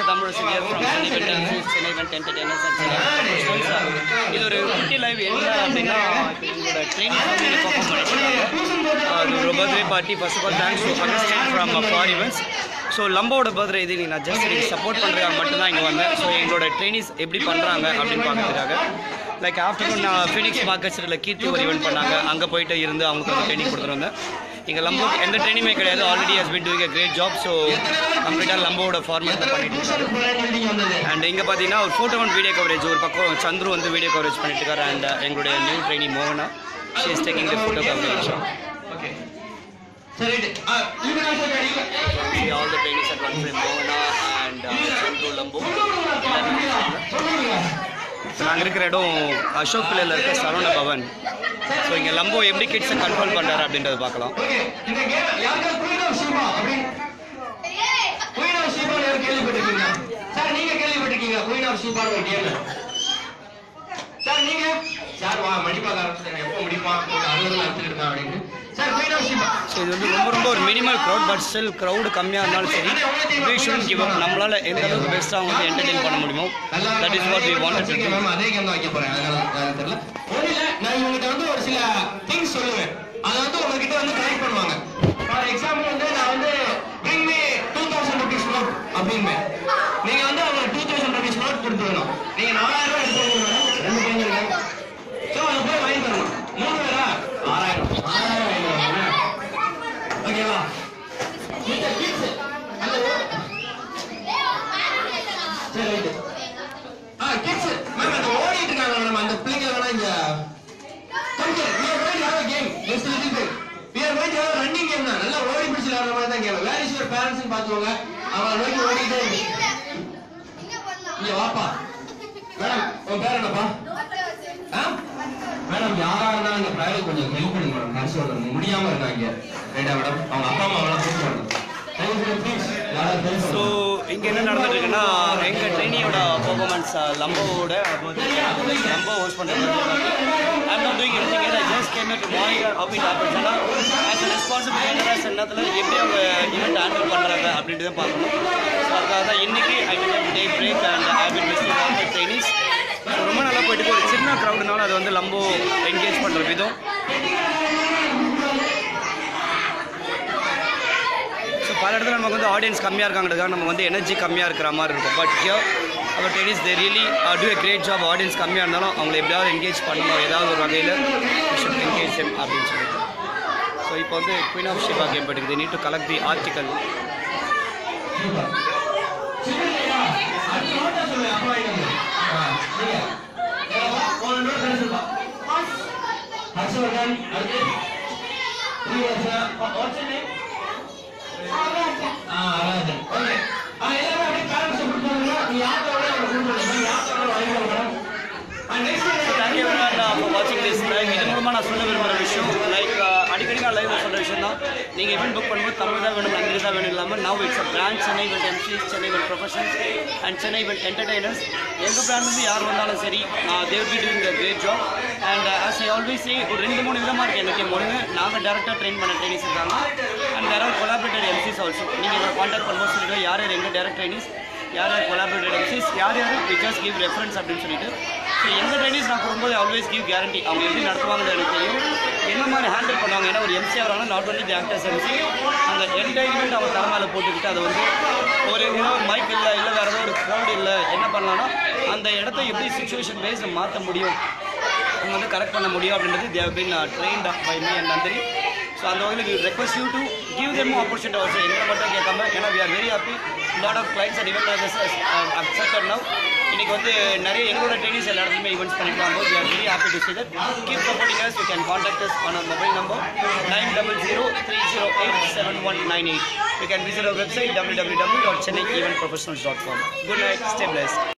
தமிழ் சிவியர் from Chennai went Chennai went entertainers and Chennai professionals. இது ஒரு குட்டி லைவ் என்ன அப்படின்னா இப்போ எங்களோட ட்ரைனிங் வந்து பர்ஃபார்ம் பண்ணிட்டு அது ஒரு birthday party first of all thanks to Augustine from for events so லம்போட பர்த்டே இது நான் ஜஸ்ட் நீங்கள் சப்போர்ட் பண்ணுறதுக்காக மட்டும்தான் இங்கே வந்தேன் ஸோ எங்களோட ட்ரைனிஸ் எப்படி பண்ணுறாங்க அப்படின்னு பார்க்கறதுக்காக லைக் ஆஃப்டர்நூன் நான் ஃபினிக்ஸ் மார்க்கெட்ஸில் கீர்த்தி ஒரு ஈவெண்ட் பண்ணாங்க அங்கே போயிட்டு இருந்து அவங்களுக்கு வந்து ட்ரைனிங் கொடுத்துட்டு வந்தேன் இங்கே லம்போக்கு எந்த ட்ரைனிங்குமே கிடையாது already has been doing a great job so கம்ப்ளீட்டாக லம்போட ஃபார்மேட்டில் பண்ணிட்டு இருக்காரு அண்ட் இங்கே பார்த்தீங்கன்னா ஒரு ஃபோட்டோ அண்ட் வீடியோ கவரேஜ் ஒரு பக்கம் சந்துரு வந்து வீடியோ கவரேஜ் பண்ணிட்டு இருக்காரு அண்ட் எங்களுடைய நியூ ட்ரைனிங் மோகனா she is taking the photo coverage okay சரி ரைட் இவங்க நான் சொல்றேன் see all the trainees at one frame Mohana and uh, Chandru Lambo. நாங்கள் இருக்கிற இடம் அசோக் பிள்ளையில் இருக்க சரவண பவன் ஸோ இங்கே லம்போ எப்படி கிட்ஸை கண்ட்ரோல் பண்ணுறாரு அப்படின்றத பார்க்கலாம் ஓகே இந்த கேம் யாருக்காவது குயின் ஆஃப் ஷீபா அப்படின்னு குயின் ஆஃப் ஷீபா யாரும் கேள்விப்பட்டிருக்கீங்க சார் நீங்க கேள்விப்பட்டிருக்கீங்க குயின் ஆஃப் ஷீபா ஒரு கேம் சார் நீங்க சார் வா மடிப்பாக்க ஆரம்பிச்சிட்டாங்க எப்போ முடிப்பான் ஒரு அறுபதுல அறுத்துட்டு இருக்கான் அப்படின்னு sir queen of Sheba so இது வந்து ரொம்ப ரொம்ப ஒரு minimal crowd but still crowd கம்மியாக இருந்தாலும் சரி we shouldn't give up நம்மளால் எந்த அளவுக்கு பெஸ்ட்டாக வந்து என்டர்டெயின் பண்ண முடியுமோ that is what we wanted to வச்சிருக்கேன் மேம் அதே கேம் தான் வைக்க போறேன் அதனால அதனால தெரியல ஒண்ணு இல்ல நான் இவங்ககிட்ட வந்து ஒரு சில திங்ஸ் சொல்லுவேன் அதை வந்து உங்ககிட்ட வந்து கனெக்ட் பண்ணுவாங்க ஃபார் எக்ஸாம்பிள் வந்து நான் வந்து bring me two thousand rupees note அப்படின்பேன் நீங்க வந்து அவங்க டூ தௌசண்ட் ருபீஸ் நோட் கொடுத்துக்கணும் நீங்க நாலாயிரம் ரூபாய் எடுத்து வந்து மேடம் ரெண்டு பையன் இருக்காங்க ஸோ அதை போய் வாங்கி தரணும் மூணு பேரா ஆறாயிரம் ஆறாயிரம் வாங்கி தரணும் ஓகேவா இந்த கிட்ஸ் அந்த சரி ரைட்டு ஆ கிட்ஸ் மேம் அந்த ஓடிட்டு இருக்காங்க மேம் அந்த பிள்ளைங்க வேணா இங்க கொஞ்சம் we are going to have a game just a little bit we are going to have a running game தான் நல்லா ஓடி பிடிச்சு விளையாடுற மாதிரி தான் game where is your parents பாத்துக்கோங்க அவன் நோக்கி ஓடிட்டே இருக்கு இங்க வாப்பா மேடம் உன் பேர் என்னப்பா ஆ மேடம் யாரா இருந்தாலும் இந்த பிரைவேட் கொஞ்சம் ஹெல்ப் பண்ணுங்க மேடம் நர்ஸோட முடியாம இருக்காங்க ரைட்டா மேடம் அவங்க அப்பா அம்மா எல்லாம் கூப்பிட்டு வாங்க ப்ளீஸ் யாராவது help ஸோ பண்ணுங்க. இங்கே என்ன நடந்துட்டு இருக்குன்னா எங்கள் ட்ரைனியோட பர்ஃபார்மன்ஸ் லம்போவோட லம்போ ஹோஸ்ட் பண்ணுறது I'm not doing anything I just came to monitor how it happens ஆனால் ஆஸ் அ ரெஸ்பான்சிபிள் ட்ரைனராக நேரத்தில் எப்படி அவங்க ஈவெண்ட் ஹேண்டில் பண்ணுறாங்க அப்படின்ட்டு தான் பார்க்கணும் ஸோ அதுக்காக தான் இன்னைக்கு I will day break and I will miss all my trainees so ரொம்ப நல்லா போயிட்டு இருக்கு. ஒரு சின்ன க்ரௌடுனால அது வந்து லம்போ என்கேஜ் பண்ணுற விதம் ஸோ பல இடத்துல நமக்கு வந்து ஆடியன்ஸ் கம்மியாக இருக்காங்கிறதுக்காக நம்ம வந்து எனர்ஜி கம்மியாக இருக்கிற மாதிரி இருக்கும் but here our Dennis they really do a great job audience கம்மியாக இருந்தாலும் அவங்களை எப்படியாவது என்கேஜ் பண்ணணும் ஏதாவது ஒரு வகையில் ஷுட் என்கேஜ் them அப்படின்னு சொல்லிட்டு ஸோ இப்போ வந்து குயின் ஆஃப் ஷிபா கேம் பட்டுக்குது need to collect the article சிவனையா, அது நோட்டை சொல்லு, அப்பா வாங்கிட்டு வந்து. ஆ, நீங்க. ஏவா, ஒரு நோட் கிடைச்சிருப்பா. ஹர்ஷவர்தன், அடுத்து. நீங்க, sir, what's your name? Ah, அராஜன். Okay. ஆ, எல்லாரும் அப்படியே parents அ கூட்டிட்டு வந்துருங்க. நீ யார்கிட்ட வேணா அவங்களை கூட்டிட்டு வந்துருங்க. யார்கிட்ட வேணா வாங்கிக்கோங்க, madam. ஆ, next தேங்க்யூ ஃபார் வாட்சிங் திஸ் லைவ் இது மூலமாக நான் சொல்ல விரும்புகிற விஷயம் லைக் அடிக்கடி நான் லைவ் சொல்கிற விஷயம் தான் நீங்கள் event புக் பண்ணும்போது தமிழ் தான் வேணும் இங்கிலீஷ் தான் வேணும் இல்லாமல் now it's a brand Chennai well MCs Chennai well professionals and Chennai well entertainers எங்கள் பிராண்ட்லேருந்து யார் வந்தாலும் சரி they'll be doing the great job and as I always say ஒரு ரெண்டு மூணு விதமாக இருக்குது எனக்கு ஒன்று நாங்கள் டேரெக்டாக ட்ரெயின் பண்ண ட்ரைனிஸ் இருக்காங்க and there are collaborated MCs also நீங்கள் இதை காண்டாக்ட் பண்ணும்போது சொல்லிட்டு யார் யார் எங்கள் டேரக்ட் ட்ரைனிஸ் யார் யார் கொலாபரேட்டட் எம்சிஸ் யார் யார் வி ஜஸ்ட் கிவ் ரெஃபரன்ஸ் அப்படின்னு சொல்லிட்டு ஸோ எங்கள் ட்ரைனிஸ் நான் போகும்போது ஆல்வேஸ் கிவ் கேரண்டி அவங்க எப்படி நடத்துவாங்கன்னு எனக்கு தெரியும் என்ன மாதிரி ஹேண்டில் பண்ணுவாங்க ஏன்னா ஒரு எம்சி ஆகிறாங்க not only the actors MC அந்த என்டைர்மெண்ட் அவங்க தலை மேலே போட்டுக்கிட்டு அதை வந்து ஒரு ஏதோ மைக் இல்லை இல்லை வேறு ஏதோ ஒரு க்ரௌட் இல்லை என்ன பண்ணலாம்னா அந்த இடத்த எப்படி சுச்சுவேஷன் பேஸ் மாற்ற முடியும் அவங்க வந்து கரெக்ட் பண்ண முடியும் அப்படின்றது they've been trained by me and Nandini so அந்த வகையில் request you to give them opportunity also எங்களை மட்டும் கேட்காம ஏன்னா we are very happy lot of clients and event accepted now இன்னைக்கு வந்து நிறைய எங்களோட ட்ரைனிஸ் எல்லா இடத்துலையுமே ஈவெண்ட்ஸ் பண்ணிட்டு வரும்போது we are very happy to see that keep supporting us you can contact us on our mobile number nine double zero three zero eight seven one nine eight you can visit our website www.chennaieventprofessionals.com good night stay blessed